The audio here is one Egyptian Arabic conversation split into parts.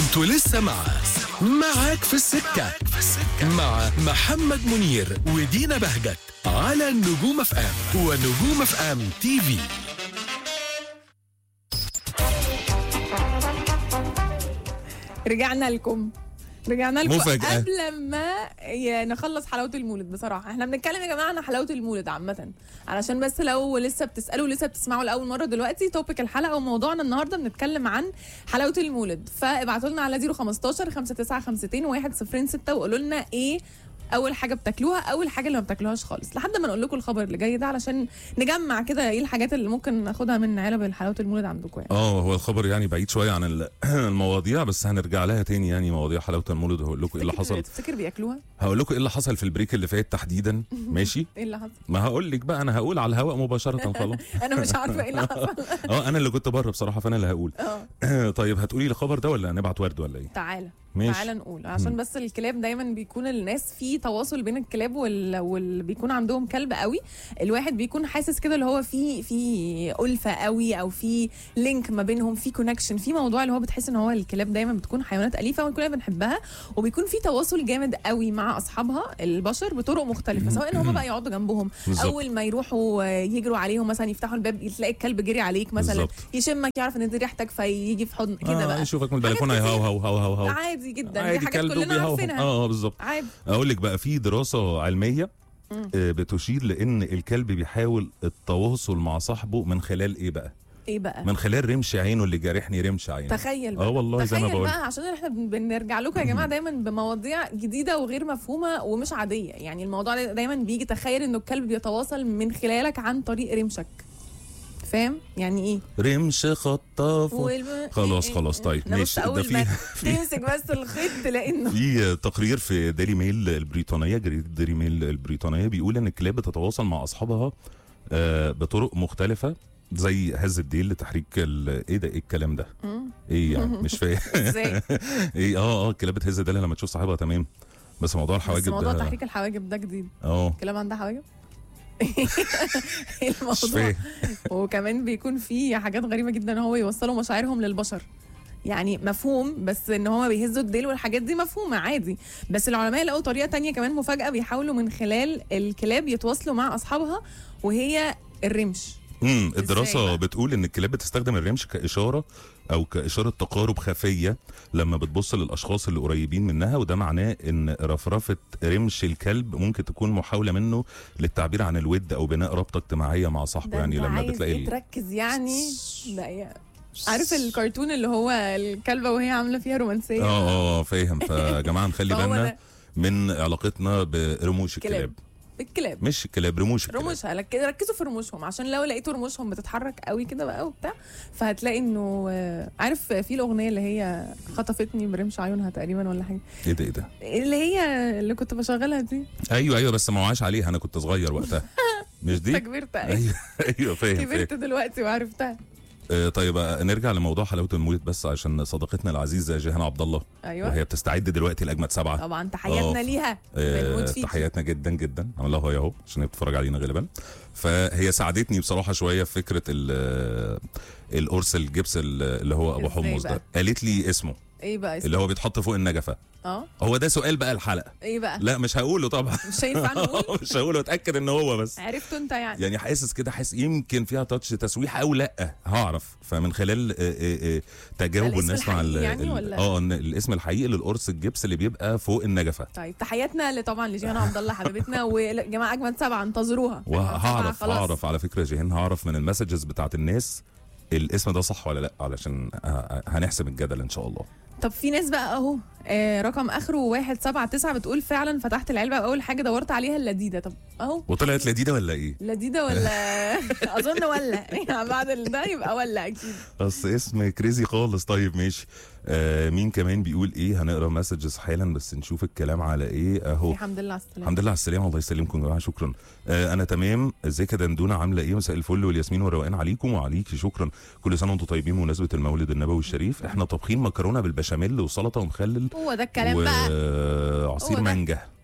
انتوا لسه مع معاك في السكة مع محمد منير ودينا بهجت على النجوم اف ام ونجوم اف ام تي في رجعنا لكم رجعنا لكم مفاجأة. قبل ما ي- نخلص حلاوه المولد بصراحه احنا بنتكلم يا جماعه عن حلاوه المولد عامه علشان بس لو لسه بتسالوا ولسه بتسمعوا لاول مره دلوقتي توبيك الحلقه وموضوعنا النهارده بنتكلم عن حلاوه المولد فابعتوا لنا على 015 5952 106 وقولوا لنا ايه اول حاجه بتاكلوها اول حاجه اللي ما بتاكلوهاش خالص لحد ما نقول لكم الخبر اللي جاي ده علشان نجمع كده ايه الحاجات اللي ممكن ناخدها من علب حلاوه المولد عندكم يعني اه هو الخبر يعني بعيد شويه عن ال- المواضيع بس هنرجع لها تاني يعني مواضيع حلاوه المولد هقول لكم ايه اللي تفتكر- حصل تفتكر بياكلوها هقول لكم ايه اللي حصل في البريك اللي فات تحديدا ماشي ايه اللي حصل ما هقول لك بقى انا هقول على الهواء مباشره خلاص انا مش عارفه ايه اللي حصل اه انا اللي كنت بره بصراحه فانا اللي هقول اه طيب هتقولي لي الخبر ده ولا نبعت ورد ولا ايه تعالى ماشي. تعالى نقول عشان بس الكلاب دايما بيكون الناس في تواصل بين الكلاب وال... واللي بيكون عندهم كلب قوي الواحد بيكون حاسس كده اللي هو في في ألفة قوي او في لينك ما بينهم في كونكشن في موضوع اللي هو بتحس ان هو الكلاب دايما بتكون حيوانات اليفه وكلنا بنحبها وبيكون في تواصل جامد قوي مع اصحابها البشر بطرق مختلفه سواء ان هم بقى يقعدوا جنبهم بالظبط. اول ما يروحوا يجروا عليهم مثلا يفتحوا الباب تلاقي الكلب جري عليك مثلا بالظبط. يشمك يعرف ان دي ريحتك فيجي في حضن كده آه بقى يشوفك من البلكونه حاجات يهوهو هو هو هو عادي جدا دي عادي حاجات كلب كلنا وبيهوهو. عارفينها اه آه، بالظبط عادي اقول لك بقى في دراسه علميه آه، بتشير لان الكلب بيحاول التواصل مع صاحبه من خلال ايه بقى ايه بقى من خلال رمش عينه اللي جارحني رمش عينه تخيل بقى اه والله زي ما تخيل بقول بقى عشان احنا بن- بنرجع لكم يا جماعه دايما بمواضيع جديده وغير مفهومه ومش عاديه يعني الموضوع ده دايما بيجي تخيل انه الكلب بيتواصل من خلالك عن طريق رمشك فاهم يعني ايه رمش خطاف والم- خلاص خلاص طيب لا، بص، ماشي ده اول في ما تمسك بس الخيط تلاقي انه في تقرير في ديلي ميل البريطانيه جريده ديلي ميل البريطانيه بيقول ان الكلاب بتتواصل مع اصحابها آه، بطرق مختلفه زي هز الديل لتحريك ال- ايه ده ايه الكلام ده ايه يعني مش فاهم ازاي ايه اه اه الكلاب بتهز ديلها لما تشوف صاحبها تمام بس موضوع بس الحواجب موضوع ده تحريك الحواجب ده جديد اه الكلاب عندها حواجب إيه مش الموضوع فاهم وكمان بيكون في حاجات غريبه جدا ان هو يوصلوا مشاعرهم للبشر يعني مفهوم بس ان هما بيهزوا الديل والحاجات دي مفهومه عادي بس العلماء لقوا طريقه تانية كمان مفاجاه بيحاولوا من خلال الكلاب يتواصلوا مع اصحابها وهي الرمش امم الدراسه بقى؟ بتقول ان الكلاب بتستخدم الرمش كاشاره او كاشاره تقارب خفيه لما بتبص للاشخاص اللي قريبين منها وده معناه ان رفرفه رمش الكلب ممكن تكون محاوله منه للتعبير عن الود او بناء رابطه اجتماعيه مع صاحبه ده يعني أنت لما عايز بتلاقي إيه ال- تركز يعني ده إيه؟ عارف الكرتون اللي هو الكلبه وهي عامله فيها رومانسيه اه اه فاهم فيا جماعه نخلي فهو بالنا ده. من علاقتنا برموش كلاب. الكلاب الكلاب مش الكلاب رموش الكلاب رموشها لك- ركزوا في رموشهم عشان لو لقيتوا رموشهم بتتحرك قوي كده بقى وبتاع فهتلاقي انه آه، عارف في الاغنيه اللي هي خطفتني برمش عيونها تقريبا ولا حاجه ايه ده ايه ده اللي هي اللي كنت بشغلها دي ايوه ايوه بس ما وعاش عليها انا كنت صغير وقتها مش انت دي كبرت أيوة. ايوه ايوه فاهم فاهم كبرت دلوقتي وعرفتها آه، طيب آه، نرجع لموضوع حلاوه المولد بس عشان صديقتنا العزيزه جيهان عبد الله ايوه وهي بتستعد دلوقتي لاجمد سبعه طبعا تحياتنا آه، ليها آه، بنموت فيك تحياتنا جدا جدا عمل لها هي اهو عشان هي بتتفرج علينا غالبا فهي ساعدتني بصراحه شويه في فكره ال- القرص الجبس اللي هو ابو إزاي حمص بقى؟ ده قالت لي اسمه ايه بقى اسمه اللي هو بيتحط فوق النجفه اه هو ده سؤال بقى الحلقه ايه بقى لا مش هقوله طبعا مش هينفع نقول مش هقوله اتاكد ان هو بس عرفته انت يعني يعني حاسس كده حاسس يمكن فيها تاتش تسويح او لا هعرف فمن خلال آه، آه، آه، تجاوب الاسم الناس مع ال- الحقيقي يعني ال- ولا؟ اه إن الاسم الحقيقي للقرص الجبس اللي بيبقى فوق النجفه طيب تحياتنا طبعا لجيهان عبد الله حبيبتنا وجماعه اجمد سبعه انتظروها وهعرف خلاص. هعرف على فكره جيهان هعرف من المسجز بتاعت الناس الاسم ده صح ولا لا علشان ه- هنحسم الجدل ان شاء الله طب في ناس بقى اهو آه رقم اخره واحد سبعة تسعة بتقول فعلا فتحت العلبة اول حاجة دورت عليها اللذيذة طب اهو وطلعت لذيذه ولا ايه؟ لذيذة ولا اظن ولا يعني بعد ال- ده يبقى ولا اكيد اصل اسم كريزي خالص طيب ماشي آه مين كمان بيقول ايه هنقرا مسجز حالا بس نشوف الكلام على ايه اهو الحمد لله على السلامة الحمد لله على السلامه الله يسلمكم يا جماعه شكرا آه انا تمام ازيك يا دندونه عامله ايه مساء الفل والياسمين والروقان عليكم وعليكي شكرا كل سنه وانتم طيبين بمناسبه المولد النبوي الشريف احنا طابخين مكرونه بالبشاميل وسلطه ومخلل هو ده الكلام بقى وعصير هو ده. مانجا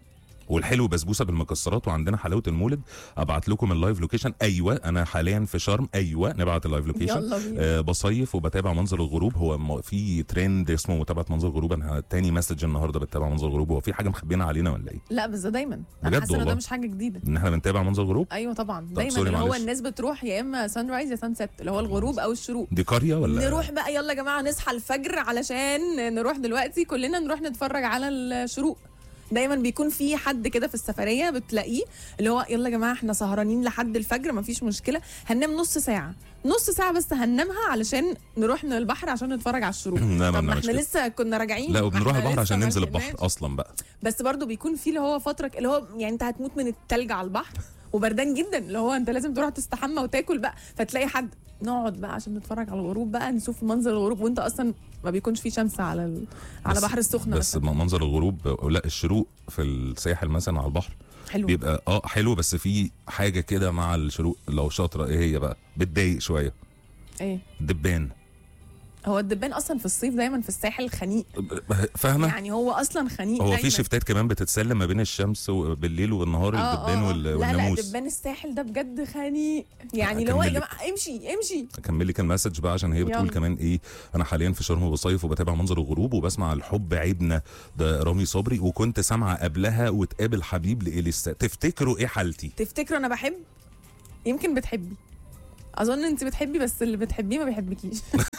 والحلو بسبوسه بالمكسرات وعندنا حلاوه المولد ابعت لكم اللايف لوكيشن ايوه انا حاليا في شرم ايوه نبعت اللايف لوكيشن يلا بينا أه بصيف وبتابع منظر الغروب هو م- في ترند اسمه متابعه منظر الغروب انا تاني مسج النهارده بتابع منظر الغروب هو في حاجه مخبينا علينا ولا ايه لا بس ده دايما انا بجد حاسه ان ده والله؟ مش حاجه جديده ان احنا بنتابع منظر الغروب ايوه طبعا دايما سوري اللي هو معلش. الناس بتروح يا اما سان رايز يا سان سيت اللي هو الغروب او الشروق دي قريه ولا نروح بقى يلا يا جماعه نصحى الفجر علشان نروح دلوقتي كلنا نروح نتفرج على الشروق دايما بيكون في حد كده في السفريه بتلاقيه اللي هو يلا يا جماعه احنا سهرانين لحد الفجر مفيش مشكله هننام نص ساعه نص ساعه بس هننامها علشان نروح من البحر عشان نتفرج على الشروق لا ما طب ما بنعملش احنا كده. لسه كنا راجعين لا ما وبنروح احنا البحر لسه عشان ما ننزل ركبناش. البحر اصلا بقى بس برضو بيكون في اللي هو فتره اللي هو يعني انت هتموت من التلج على البحر وبردان جدا اللي هو انت لازم تروح تستحمى وتاكل بقى فتلاقي حد نقعد بقى عشان نتفرج على الغروب بقى نشوف منظر الغروب وانت اصلا ما بيكونش في شمس على ال... على بس- بحر السخنه بس مثلا منظر الغروب لا الشروق في الساحل مثلا على البحر حلو بيبقى اه حلو بس في حاجه كده مع الشروق لو شاطره ايه هي بقى بتضايق شويه ايه دبان هو الدبان اصلا في الصيف دايما في الساحل خنيق فاهمه يعني هو اصلا خنيق هو دايما. في شيفتات كمان بتتسلم ما بين الشمس وبالليل والنهار آه، الدبان آه، آه. وال- لا لا والناموس دبان الساحل ده بجد خنيق يعني اللي هو يا أكمل لك. جماعه امشي امشي اكمل لك المسج بقى عشان هي بتقول يلا. كمان ايه انا حاليا في شرم بصيف وبتابع منظر الغروب وبسمع الحب عيبنا ده رامي صبري وكنت سامعه قبلها وتقابل حبيب لإليسا تفتكروا ايه حالتي تفتكروا انا بحب يمكن بتحبي اظن انت بتحبي بس اللي بتحبيه ما بيحبكيش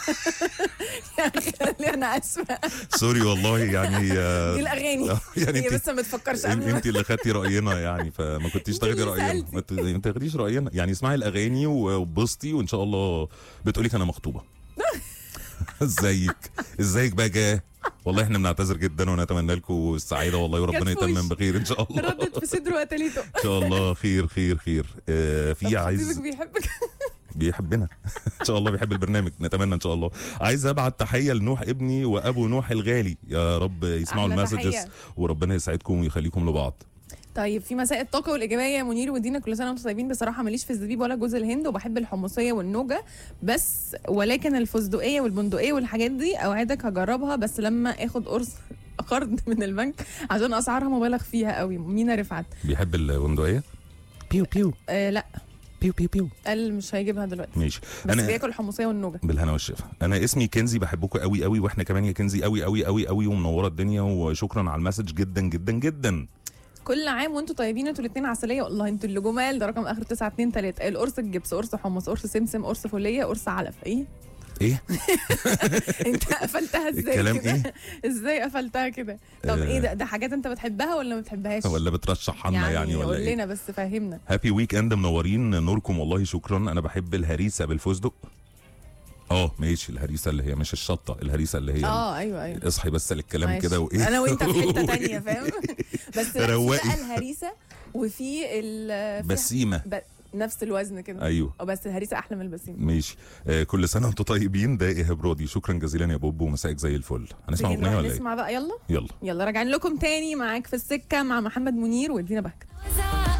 يعني خلي انا اسفه سوري والله يعني آه، دي الاغاني يعني هي انت بس ما بتفكرش قبل ما انت اللي خدتي راينا يعني فما كنتيش انت تاخدي اللي راينا سألتي. ما ت- ما تاخديش راينا يعني اسمعي الاغاني وبسطي وان شاء الله بتقولي انا مخطوبه ازيك ازيك بقى جاه والله احنا بنعتذر جدا ونتمنى لكم السعاده والله وربنا جت في يتمم وشي. بخير ان شاء الله ردت في صدره وتليته ان شاء الله خير خير خير آه في خطيبك عايز بيحبك بيحبنا ان شاء الله بيحب البرنامج نتمنى ان شاء الله عايز ابعت تحيه لنوح ابني وابو نوح الغالي يا رب يسمعوا أحلى المسجز تحية. وربنا يسعدكم ويخليكم لبعض طيب في مساء الطاقه والايجابيه يا منير ودينا كل سنه وانتم طيبين بصراحه ماليش في الزبيب ولا جوز الهند وبحب الحمصيه والنوجه بس ولكن الفستقيه والبندقيه والحاجات دي اوعدك هجربها بس لما اخد قرص قرض من البنك عشان اسعارها مبالغ فيها قوي مينا رفعت بيحب البندقيه بيو بيو آه لا بيو بيو بيو قال مش هيجيبها دلوقتي ماشي بس انا بياكل الحمصيه والنوجه بالهنا والشفا انا اسمي كنزي بحبكم قوي قوي واحنا كمان يا كنزي قوي قوي قوي قوي ومنوره الدنيا وشكرا على المسج جدا جدا جدا كل عام وانتم طيبين انتوا الاثنين عسليه والله انتوا اللي جمال ده رقم اخر 923 القرص الجبس قرص حمص قرص سمسم قرص فوليه قرص علف ايه ايه انت قفلتها ازاي الكلام كده؟ ايه ازاي قفلتها كده طب آه. ايه ده ده حاجات انت بتحبها ولا ما بتحبهاش ولا بترشح لنا يعني, ولا قول ايه لنا بس فهمنا هابي ويك اند منورين نوركم والله شكرا انا بحب الهريسه بالفستق اه ماشي الهريسه اللي هي مش الشطه الهريسه اللي هي اه ايوه ايوه اصحي بس للكلام ماشي. كده وايه انا وانت في حته تانية فاهم بس لا، في رواقي. بقى الهريسه وفي ال في بسيمه ب... نفس الوزن كده ايوه اه بس الهريسه احلى من البسيمه ماشي آه كل سنه وانتم طيبين ده ايهاب راضي شكرا جزيلا يا بوب ومسائك زي الفل هنسمع تيجي اغنيه نروح ولا ايه نسمع بقى يلا يلا يلا راجعين لكم تاني معاك في السكه مع محمد منير وادينا بهجه